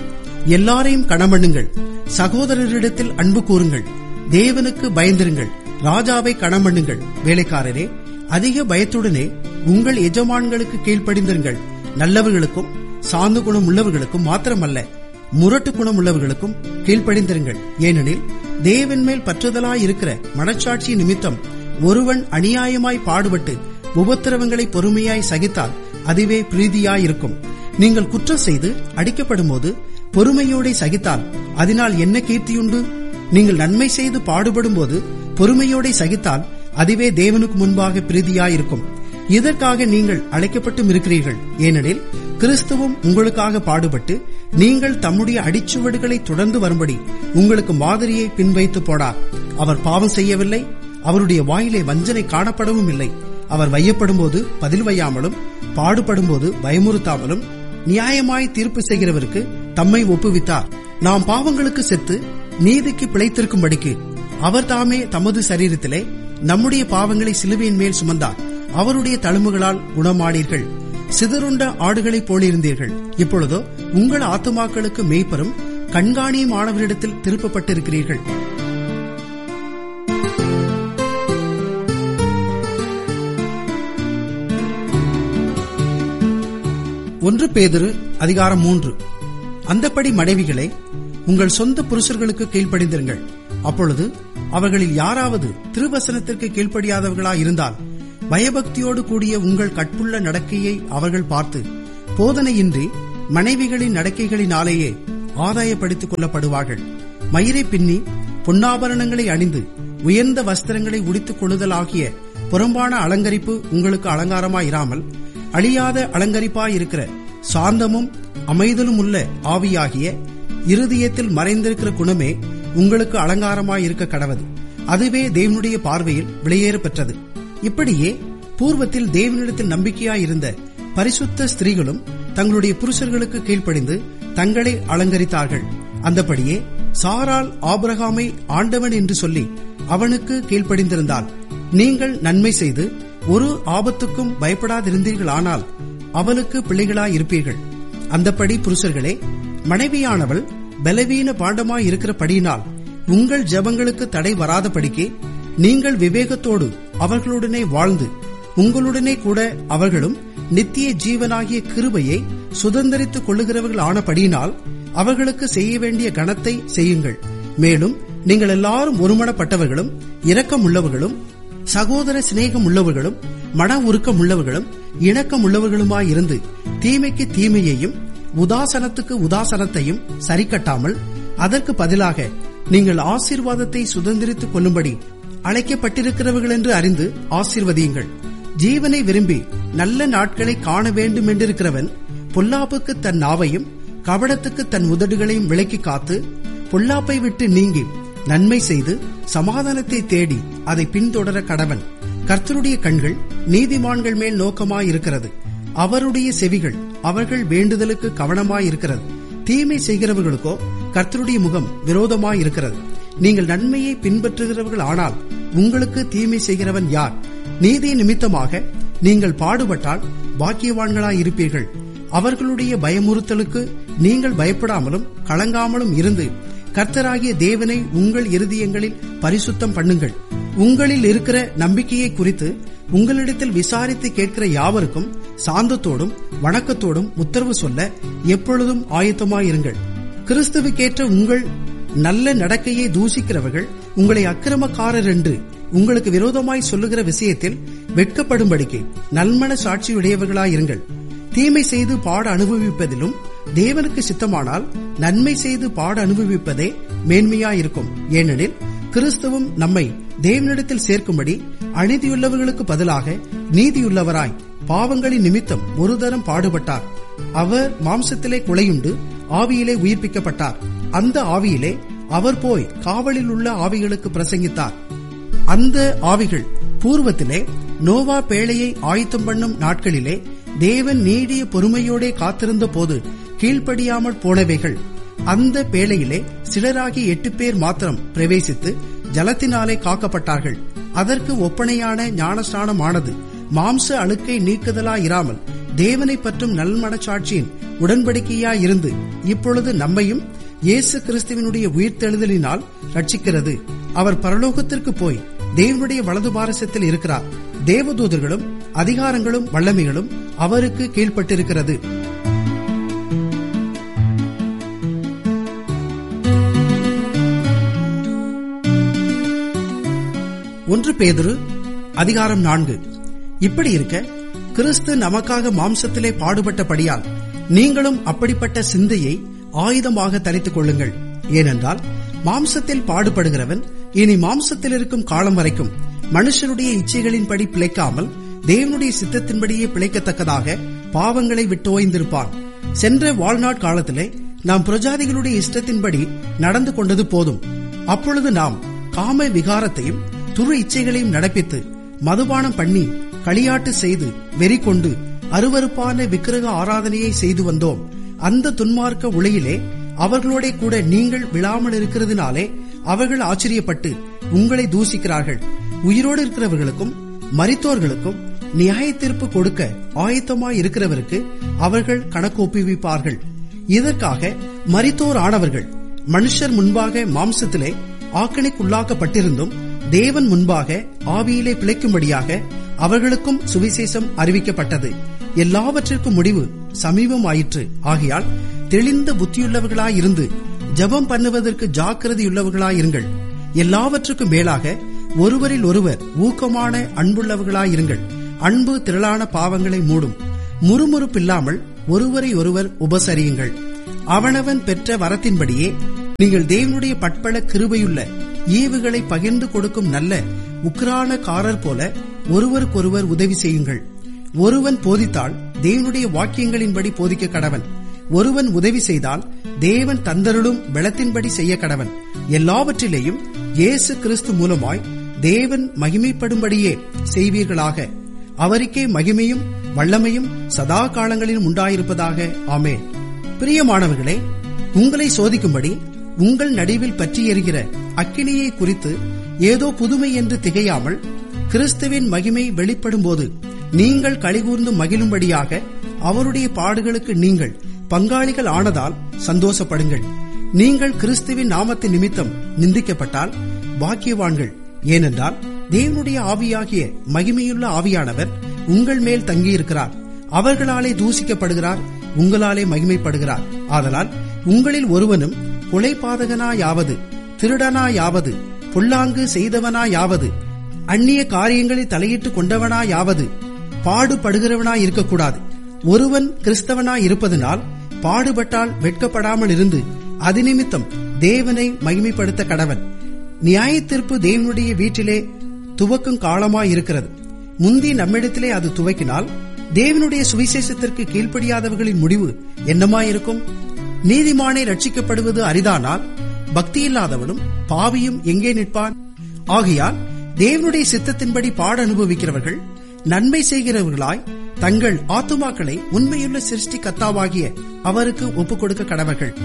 எல்லாரையும் கணமண்ணுங்கள் சகோதரரிடத்தில் அன்பு கூறுங்கள் தேவனுக்கு பயந்திருங்கள் ராஜாவை கணமண்ணுங்கள் வேலைக்காரரே அதிக பயத்துடனே உங்கள் எஜமான்களுக்கு கீழ்ப்படிந்திருங்கள் நல்லவர்களுக்கும் சாந்து குணம் உள்ளவர்களுக்கும் மாத்திரமல்ல முரட்டு குணம் உள்ளவர்களுக்கும் கீழ்ப்படிந்திருங்கள் ஏனெனில் தேவன் மேல் பற்றுதலாயிருக்கிற மனச்சாட்சி நிமித்தம் ஒருவன் அநியாயமாய் பாடுபட்டு உபத்திரவங்களை பொறுமையாய் சகித்தால் அதுவே பிரீதியாயிருக்கும் நீங்கள் குற்றம் செய்து அடிக்கப்படும் போது பொறுமையோட சகித்தால் அதனால் என்ன கீர்த்தியுண்டு நீங்கள் நன்மை செய்து பாடுபடும் போது பொறுமையோட சகித்தால் அதுவே தேவனுக்கு முன்பாக பிரீதியாயிருக்கும் இதற்காக நீங்கள் அழைக்கப்பட்டும் இருக்கிறீர்கள் ஏனெனில் கிறிஸ்துவும் உங்களுக்காக பாடுபட்டு நீங்கள் தம்முடைய அடிச்சுவடுகளை தொடர்ந்து வரும்படி உங்களுக்கு மாதிரியை பின்வைத்து போடார் அவர் பாவம் செய்யவில்லை அவருடைய வாயிலே வஞ்சனை காணப்படவும் இல்லை அவர் வையப்படும் போது பதில் வையாமலும் பாடுபடும் போது பயமுறுத்தாமலும் நியாயமாய் தீர்ப்பு செய்கிறவருக்கு தம்மை ஒப்புவித்தார் நாம் பாவங்களுக்கு செத்து நீதிக்கு பிழைத்திருக்கும்படிக்கு அவர் தாமே தமது சரீரத்திலே நம்முடைய பாவங்களை சிலுவையின் மேல் சுமந்தார் அவருடைய தழும்புகளால் குணமானீர்கள் சிதறுண்ட ஆடுகளைப் போலிருந்தீர்கள் இப்பொழுதோ உங்கள் ஆத்துமாக்களுக்கு மெய்ப்பரும் கண்காணியுமானவரிடத்தில் திருப்பப்பட்டிருக்கிறீர்கள் ஒன்று பேதிரு அதிகாரம் மூன்று அந்தப்படி மனைவிகளே உங்கள் சொந்த புருஷர்களுக்கு கீழ்ப்படிந்திருங்கள் அப்பொழுது அவர்களில் யாராவது திருவசனத்திற்கு கீழ்ப்படியாதவர்களாய் இருந்தால் பயபக்தியோடு கூடிய உங்கள் கற்புள்ள நடக்கையை அவர்கள் பார்த்து போதனையின்றி மனைவிகளின் நடக்கைகளினாலேயே ஆதாயப்படுத்திக் கொள்ளப்படுவார்கள் மயிரை பின்னி பொன்னாபரணங்களை அணிந்து உயர்ந்த வஸ்திரங்களை உடித்துக் கொள்ளுதலாகிய புறம்பான அலங்கரிப்பு உங்களுக்கு அலங்காரமாயிராமல் அழியாத அலங்கரிப்பாயிருக்கிற சாந்தமும் அமைதலும் உள்ள ஆவியாகிய இருதயத்தில் மறைந்திருக்கிற குணமே உங்களுக்கு அலங்காரமாயிருக்க கடவது அதுவே தேவனுடைய பார்வையில் விலையேற பெற்றது இப்படியே பூர்வத்தில் தேவனிடத்தில் நம்பிக்கையாயிருந்த பரிசுத்த ஸ்திரீகளும் தங்களுடைய புருஷர்களுக்கு கீழ்ப்படிந்து தங்களை அலங்கரித்தார்கள் அந்தபடியே சாரால் ஆபிரகாமை ஆண்டவன் என்று சொல்லி அவனுக்கு கீழ்ப்படிந்திருந்தால் நீங்கள் நன்மை செய்து ஒரு ஆபத்துக்கும் பயப்படாதிருந்தீர்களானால் அவளுக்கு பிள்ளைகளாயிருப்பீர்கள் அந்தப்படி புருஷர்களே மனைவியானவள் பலவீன பாண்டமாய் இருக்கிறபடியினால் உங்கள் ஜபங்களுக்கு தடை வராதபடிக்கு நீங்கள் விவேகத்தோடு அவர்களுடனே வாழ்ந்து உங்களுடனே கூட அவர்களும் நித்திய ஜீவனாகிய கிருபையை சுதந்திரித்துக் கொள்ளுகிறவர்கள் ஆனபடியினால் அவர்களுக்கு செய்ய வேண்டிய கணத்தை செய்யுங்கள் மேலும் நீங்கள் எல்லாரும் ஒருமனப்பட்டவர்களும் இரக்கம் உள்ளவர்களும் சகோதர சிநேகம் உள்ளவர்களும் மன உருக்கம் உள்ளவர்களும் இணக்கம் உள்ளவர்களுமாயிருந்து தீமைக்கு தீமையையும் உதாசனத்துக்கு உதாசனத்தையும் சரிக்கட்டாமல் அதற்கு பதிலாக நீங்கள் ஆசீர்வாதத்தை சுதந்திரித்துக் கொள்ளும்படி அழைக்கப்பட்டிருக்கிறவர்கள் என்று அறிந்து ஆசீர்வதியுங்கள் ஜீவனை விரும்பி நல்ல நாட்களை காண வேண்டும் என்றிருக்கிறவன் பொல்லாப்புக்கு தன் நாவையும் கபடத்துக்கு தன் உதடுகளையும் விலக்கி காத்து பொல்லாப்பை விட்டு நீங்கி நன்மை செய்து சமாதானத்தை தேடி அதை பின்தொடர கடவன் கர்த்தருடைய கண்கள் நீதிமான்கள் மேல் நோக்கமாயிருக்கிறது அவருடைய செவிகள் அவர்கள் வேண்டுதலுக்கு கவனமாயிருக்கிறது தீமை செய்கிறவர்களுக்கோ கர்த்தருடைய முகம் விரோதமாயிருக்கிறது நீங்கள் நன்மையை பின்பற்றுகிறவர்கள் ஆனால் உங்களுக்கு தீமை செய்கிறவன் யார் நீதி நிமித்தமாக நீங்கள் பாடுபட்டால் பாக்கியவான்களாயிருப்பீர்கள் அவர்களுடைய பயமுறுத்தலுக்கு நீங்கள் பயப்படாமலும் கலங்காமலும் இருந்து கர்த்தராகிய தேவனை உங்கள் இருதயங்களில் பரிசுத்தம் பண்ணுங்கள் உங்களில் இருக்கிற நம்பிக்கையை குறித்து உங்களிடத்தில் விசாரித்து கேட்கிற யாவருக்கும் சாந்தத்தோடும் வணக்கத்தோடும் உத்தரவு சொல்ல எப்பொழுதும் ஆயத்தமாயிருங்கள் கிறிஸ்துவுக்கேற்ற உங்கள் நல்ல நடக்கையை தூசிக்கிறவர்கள் உங்களை அக்கிரமக்காரர் என்று உங்களுக்கு விரோதமாய் சொல்லுகிற விஷயத்தில் வெட்கப்படும்படிக்கு நல்மன சாட்சியுடையவர்களாயிருங்கள் தீமை செய்து பாட அனுபவிப்பதிலும் தேவனுக்கு சித்தமானால் நன்மை செய்து பாட அனுபவிப்பதே மேன்மையாயிருக்கும் ஏனெனில் கிறிஸ்துவும் நம்மை தேவனிடத்தில் சேர்க்கும்படி அநீதியுள்ளவர்களுக்கு பதிலாக நீதியுள்ளவராய் பாவங்களின் நிமித்தம் ஒரு தரம் பாடுபட்டார் அவர் மாம்சத்திலே குலையுண்டு ஆவியிலே உயிர்ப்பிக்கப்பட்டார் அந்த ஆவியிலே அவர் போய் காவலில் உள்ள ஆவிகளுக்கு பிரசங்கித்தார் அந்த ஆவிகள் பூர்வத்திலே நோவா பேழையை ஆயத்தம் பண்ணும் நாட்களிலே தேவன் நீடிய பொறுமையோடே காத்திருந்த போது கீழ்ப்படியாமல் போனவைகள் அந்த பேழையிலே சிலராகி எட்டு பேர் மாத்திரம் பிரவேசித்து ஜலத்தினாலே காக்கப்பட்டார்கள் அதற்கு ஒப்பனையான ஞானஸ்நானமானது மாம்ச அழுக்கை நீக்குதலாயிராமல் தேவனை பற்றும் நல்மனச்சாட்சியின் உடன்படிக்கையாயிருந்து இப்பொழுது நம்மையும் இயேசு கிறிஸ்துவினுடைய உயிர்த்தெழுதலினால் ரட்சிக்கிறது அவர் பரலோகத்திற்கு போய் தேவனுடைய வலது பாரசத்தில் இருக்கிறார் தேவதூதர்களும் அதிகாரங்களும் வல்லமைகளும் அவருக்கு கீழ்ப்பட்டிருக்கிறது ஒன்று பேதுரு அதிகாரம் நான்கு இப்படி இருக்க கிறிஸ்து நமக்காக மாம்சத்திலே பாடுபட்டபடியால் நீங்களும் அப்படிப்பட்ட சிந்தையை ஆயுதமாக தரித்துக் கொள்ளுங்கள் ஏனென்றால் மாம்சத்தில் பாடுபடுகிறவன் இனி மாம்சத்தில் இருக்கும் காலம் வரைக்கும் மனுஷனுடைய இச்சைகளின்படி பிழைக்காமல் தேவனுடைய சித்தத்தின்படியே பிழைக்கத்தக்கதாக பாவங்களை விட்டு ஓய்ந்திருப்பான் சென்ற வாழ்நாட் காலத்திலே நாம் பிரஜாதிகளுடைய இஷ்டத்தின்படி நடந்து கொண்டது போதும் அப்பொழுது நாம் காம விகாரத்தையும் துரு இச்சைகளையும் நடப்பித்து மதுபானம் பண்ணி களியாட்டு செய்து வெறி கொண்டு அருவறுப்பான விக்கிரக ஆராதனையை செய்து வந்தோம் அந்த துன்மார்க்க உலகிலே அவர்களோட கூட நீங்கள் விழாமல் இருக்கிறதுனாலே அவர்கள் ஆச்சரியப்பட்டு உங்களை தூசிக்கிறார்கள் உயிரோடு இருக்கிறவர்களுக்கும் மரித்தோர்களுக்கும் நியாய தீர்ப்பு கொடுக்க ஆயத்தமாய் இருக்கிறவருக்கு அவர்கள் கணக்கு ஒப்புவிப்பார்கள் இதற்காக மரித்தோர் ஆனவர்கள் மனுஷர் முன்பாக மாம்சத்திலே ஆக்கணிக்குள்ளாக்கப்பட்டிருந்தும் தேவன் முன்பாக ஆவியிலே பிழைக்கும்படியாக அவர்களுக்கும் சுவிசேஷம் அறிவிக்கப்பட்டது எல்லாவற்றிற்கும் முடிவு சமீபமாயிற்று ஆகையால் தெளிந்த புத்தியுள்ளவர்களாயிருந்து ஜபம் பண்ணுவதற்கு ஜாக்கிரதையுள்ளவர்களாயிருங்கள் எல்லாவற்றுக்கும் மேலாக ஒருவரில் ஒருவர் ஊக்கமான அன்புள்ளவர்களாயிருங்கள் அன்பு திரளான பாவங்களை மூடும் முறுமுறுப்பில்லாமல் ஒருவரை ஒருவர் உபசரியுங்கள் அவனவன் பெற்ற வரத்தின்படியே நீங்கள் தேவனுடைய பட்பள கிருபையுள்ள ஈவுகளை பகிர்ந்து கொடுக்கும் நல்ல உக்ரானக்காரர் போல ஒருவருக்கொருவர் உதவி செய்யுங்கள் ஒருவன் போதித்தால் தேவனுடைய வாக்கியங்களின்படி போதிக்க கடவன் ஒருவன் உதவி செய்தால் தேவன் தந்தருளும் பலத்தின்படி செய்ய கடவன் எல்லாவற்றிலேயும் இயேசு கிறிஸ்து மூலமாய் தேவன் மகிமைப்படும்படியே செய்வீர்களாக அவருக்கே மகிமையும் வல்லமையும் சதா காலங்களிலும் உண்டாயிருப்பதாக ஆமே பிரியமானவர்களே உங்களை சோதிக்கும்படி உங்கள் நடுவில் பற்றி எறிகிற அக்கினியை குறித்து ஏதோ புதுமை என்று திகையாமல் கிறிஸ்துவின் மகிமை வெளிப்படும் போது நீங்கள் கழிகூர்ந்து மகிழும்படியாக அவருடைய பாடுகளுக்கு நீங்கள் பங்காளிகள் ஆனதால் சந்தோஷப்படுங்கள் நீங்கள் கிறிஸ்துவின் நாமத்தின் நிமித்தம் நிந்திக்கப்பட்டால் பாக்கியவான்கள் ஏனென்றால் தேவனுடைய ஆவியாகிய மகிமையுள்ள ஆவியானவர் உங்கள் மேல் தங்கியிருக்கிறார் அவர்களாலே தூசிக்கப்படுகிறார் உங்களாலே மகிமைப்படுகிறார் ஆதலால் உங்களில் ஒருவனும் கொலைபாதகனாயாவது திருடனாயாவது புல்லாங்கு செய்தவனாயாவது அந்நிய காரியங்களில் தலையிட்டு கொண்டவனாயாவது பாடுபடுகிறவனாய் இருக்கக்கூடாது ஒருவன் கிறிஸ்தவனாய் இருப்பதனால் பாடுபட்டால் வெட்கப்படாமல் இருந்து அது நிமித்தம் தேவனை மகிமைப்படுத்த கடவன் நியாயத்தீர்ப்பு தேவனுடைய வீட்டிலே துவக்கும் காலமாய் இருக்கிறது முந்தி நம்மிடத்திலே அது துவக்கினால் தேவனுடைய சுவிசேஷத்திற்கு கீழ்ப்படியாதவர்களின் முடிவு என்னமாயிருக்கும் நீதிமானை ரட்சிக்கப்படுவது அரிதானால் பக்தியில்லாதவனும் பாவியும் எங்கே நிற்பான் ஆகையால் தேவனுடைய சித்தத்தின்படி பாட அனுபவிக்கிறவர்கள் நன்மை செய்கிறவர்களாய் தங்கள் ஆத்துமாக்களை உண்மையுள்ள சிருஷ்டி கத்தாவாகிய அவருக்கு ஒப்புக் கொடுக்க கடவர்கள்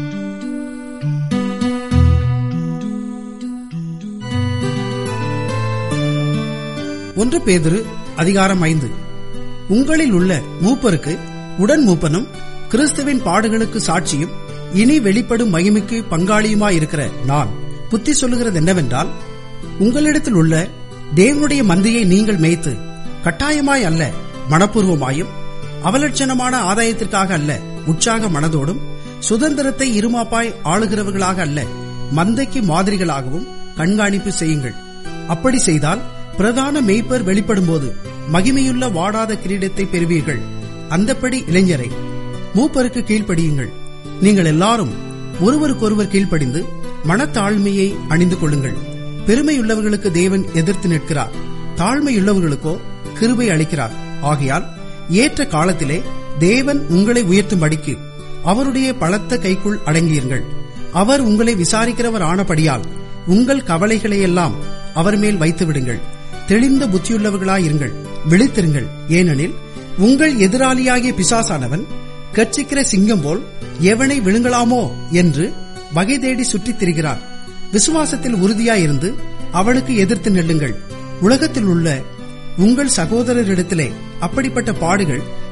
ஒன்று பேதுரு அதிகாரம் ஐந்து உங்களில் உள்ள மூப்பருக்கு உடன் மூப்பனும் கிறிஸ்துவின் பாடுகளுக்கு சாட்சியும் இனி வெளிப்படும் மகிமைக்கு பங்காளியுமாயிருக்கிற நான் புத்தி சொல்லுகிறது என்னவென்றால் உங்களிடத்தில் உள்ள தேவனுடைய மந்தையை நீங்கள் மேய்த்து கட்டாயமாய் அல்ல மனப்பூர்வமாயும் அவலட்சணமான ஆதாயத்திற்காக அல்ல உற்சாக மனதோடும் சுதந்திரத்தை இருமாப்பாய் ஆளுகிறவர்களாக அல்ல மந்தைக்கு மாதிரிகளாகவும் கண்காணிப்பு செய்யுங்கள் அப்படி செய்தால் பிரதான மெய்ப்பர் வெளிப்படும்போது மகிமையுள்ள வாடாத கிரீடத்தை பெறுவீர்கள் அந்தப்படி இளைஞரை மூப்பருக்கு கீழ்ப்படியுங்கள் நீங்கள் எல்லாரும் ஒருவருக்கொருவர் கீழ்ப்படிந்து மனத்தாழ்மையை அணிந்து கொள்ளுங்கள் பெருமையுள்ளவர்களுக்கு தேவன் எதிர்த்து நிற்கிறார் தாழ்மையுள்ளவர்களுக்கோ கிருபை அளிக்கிறார் ஆகையால் ஏற்ற காலத்திலே தேவன் உங்களை உயர்த்தும்படிக்கு அவருடைய பலத்த கைக்குள் அடங்கியிருங்கள் அவர் உங்களை விசாரிக்கிறவர் ஆனபடியால் உங்கள் கவலைகளையெல்லாம் அவர் மேல் வைத்து விடுங்கள் தெளிந்த புத்தியுள்ளவர்களாயிருங்கள் விழித்திருங்கள் ஏனெனில் உங்கள் எதிராளியாகிய பிசாசானவன் கட்சிக்கிற சிங்கம் போல் எவனை விழுங்கலாமோ என்று வகை தேடி சுற்றித் திரிகிறான் விசுவாசத்தில் உறுதியாயிருந்து அவனுக்கு எதிர்த்து நெல்லுங்கள் உலகத்தில் உள்ள உங்கள் சகோதரரிடத்திலே அப்படிப்பட்ட பாடுகள்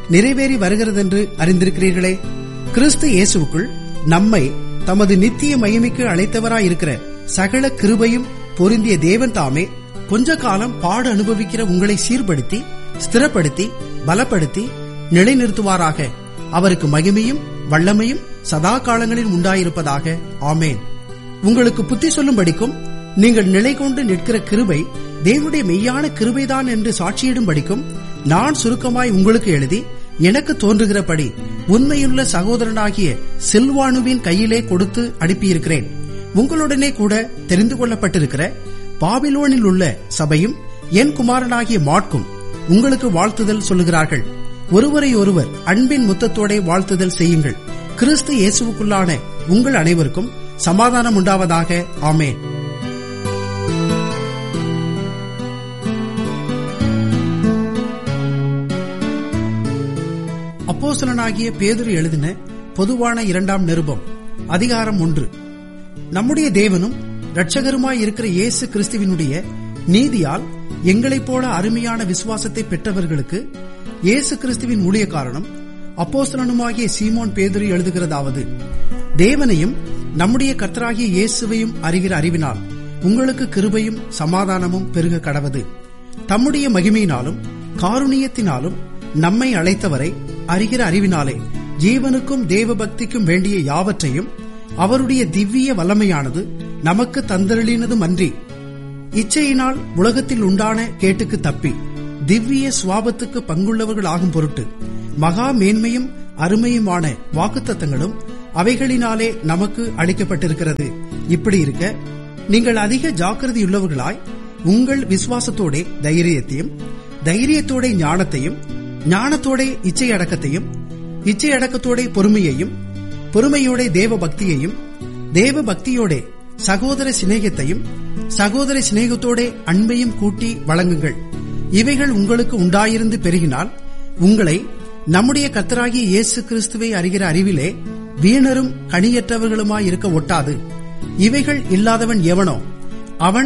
நிறைவேறி வருகிறதென்று அறிந்திருக்கிறீர்களே கிறிஸ்து இயேசுவுக்குள் நம்மை தமது நித்திய மகிமைக்கு அழைத்தவராயிருக்கிற சகல கிருபையும் பொருந்திய தேவன் தாமே கொஞ்ச காலம் பாடு அனுபவிக்கிற உங்களை சீர்படுத்தி ஸ்திரப்படுத்தி பலப்படுத்தி நிலைநிறுத்துவாராக அவருக்கு மகிமையும் வல்லமையும் சதா காலங்களில் உண்டாயிருப்பதாக ஆமேன் உங்களுக்கு புத்தி சொல்லும்படிக்கும் நீங்கள் நிலை கொண்டு நிற்கிற கிருபை தேவனுடைய மெய்யான கிருபைதான் என்று சாட்சியிடும்படிக்கும் நான் சுருக்கமாய் உங்களுக்கு எழுதி எனக்கு தோன்றுகிறபடி உண்மையுள்ள சகோதரனாகிய செல்வானுவின் கையிலே கொடுத்து அனுப்பியிருக்கிறேன் உங்களுடனே கூட தெரிந்து கொள்ளப்பட்டிருக்கிற பாபிலோனில் உள்ள சபையும் என் குமாரனாகிய மாட்கும் உங்களுக்கு வாழ்த்துதல் சொல்லுகிறார்கள் ஒருவரை ஒருவர் அன்பின் முத்தத்தோட வாழ்த்துதல் செய்யுங்கள் கிறிஸ்து இயேசுவுக்குள்ளான உங்கள் அனைவருக்கும் சமாதானம் உண்டாவதாக ஆமேன் அப்போசலனாகிய பேதுரு எழுதின பொதுவான இரண்டாம் நிருபம் அதிகாரம் ஒன்று நம்முடைய தேவனும் இரட்சகருமாய் இருக்கிற இயேசு கிறிஸ்துவினுடைய நீதியால் எங்களைப் போல அருமையான விசுவாசத்தை பெற்றவர்களுக்கு இயேசு கிறிஸ்துவின் ஊழியக்காரனும் அப்போஸ்தலனுமாகிய சீமோன் பேதுரு எழுதுகிறதாவது தேவனையும் நம்முடைய கர்த்தராகிய இயேசுவையும் அறிகிற அறிவினால் உங்களுக்கு கிருபையும் சமாதானமும் பெருக கடவது தம்முடைய மகிமையினாலும் காருணியத்தினாலும் நம்மை அழைத்தவரை அறிகிற அறிவினாலே ஜீவனுக்கும் தேவ பக்திக்கும் வேண்டிய யாவற்றையும் அவருடைய திவ்ய வல்லமையானது நமக்கு தந்தருளினதும் அன்றி இச்சையினால் உலகத்தில் உண்டான கேட்டுக்கு தப்பி திவ்ய சுவாபத்துக்கு பங்குள்ளவர்கள் ஆகும் பொருட்டு மகா மேன்மையும் அருமையுமான வாக்குத்தத்தங்களும் அவைகளினாலே நமக்கு அளிக்கப்பட்டிருக்கிறது இப்படி இருக்க நீங்கள் அதிக ஜாக்கிரதையுள்ளவர்களாய் உங்கள் விசுவாசத்தோட தைரியத்தையும் தைரியத்தோட ஞானத்தையும் ஞானத்தோட இச்சை அடக்கத்தையும் இச்சை அடக்கத்தோட பொறுமையையும் பொறுமையோட தேவ பக்தியையும் தேவ பக்தியோட சகோதர சிநேகத்தையும் சகோதர சிநேகத்தோட அன்பையும் கூட்டி வழங்குங்கள் இவைகள் உங்களுக்கு உண்டாயிருந்து பெருகினால் உங்களை நம்முடைய கத்தராகிய இயேசு கிறிஸ்துவை அறிகிற அறிவிலே வீணரும் கனியற்றவர்களுமாய் இருக்க ஒட்டாது இவைகள் இல்லாதவன் எவனோ அவன்